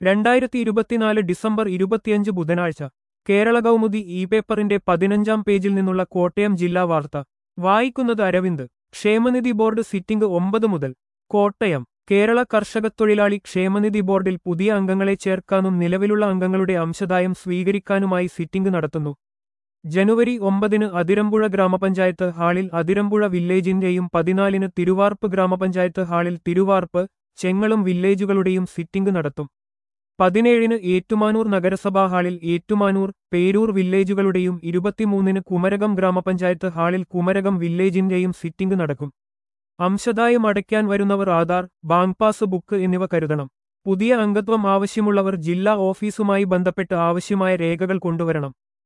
രണ്ടായിരത്തി ഇരുപത്തിനാല് ഡിസംബർ ഇരുപത്തിയഞ്ച് ബുധനാഴ്ച കേരള കൗമുദി ഇ പേപ്പറിന്റെ പതിനഞ്ചാം പേജിൽ നിന്നുള്ള കോട്ടയം ജില്ലാ വാർത്ത വായിക്കുന്നത് അരവിന്ദ് ക്ഷേമനിധി ബോർഡ് സിറ്റിംഗ് ഒമ്പത് മുതൽ കോട്ടയം കേരള കർഷക തൊഴിലാളി ക്ഷേമനിധി ബോർഡിൽ പുതിയ അംഗങ്ങളെ ചേർക്കാനും നിലവിലുള്ള അംഗങ്ങളുടെ അംശദായം സ്വീകരിക്കാനുമായി സിറ്റിംഗ് നടത്തുന്നു ജനുവരി ഒമ്പതിന് അതിരമ്പുഴ ഗ്രാമപഞ്ചായത്ത് ഹാളിൽ അതിരമ്പുഴ വില്ലേജിന്റെയും പതിനാലിന് തിരുവാർപ്പ് ഗ്രാമപഞ്ചായത്ത് ഹാളിൽ തിരുവാർപ്പ് ചെങ്ങളും വില്ലേജുകളുടെയും സിറ്റിംഗ് നടത്തും പതിനേഴിന് ഏറ്റുമാനൂർ നഗരസഭാ ഹാളിൽ ഏറ്റുമാനൂർ പേരൂർ വില്ലേജുകളുടെയും ഇരുപത്തിമൂന്നിന് കുമരകം ഗ്രാമപഞ്ചായത്ത് ഹാളിൽ കുമരകം വില്ലേജിന്റെയും സിറ്റിംഗ് നടക്കും അംശദായം അടയ്ക്കാൻ വരുന്നവർ ആധാർ ബാങ്ക് പാസ് ബുക്ക് എന്നിവ കരുതണം പുതിയ അംഗത്വം ആവശ്യമുള്ളവർ ജില്ലാ ഓഫീസുമായി ബന്ധപ്പെട്ട് ആവശ്യമായ രേഖകൾ കൊണ്ടുവരണം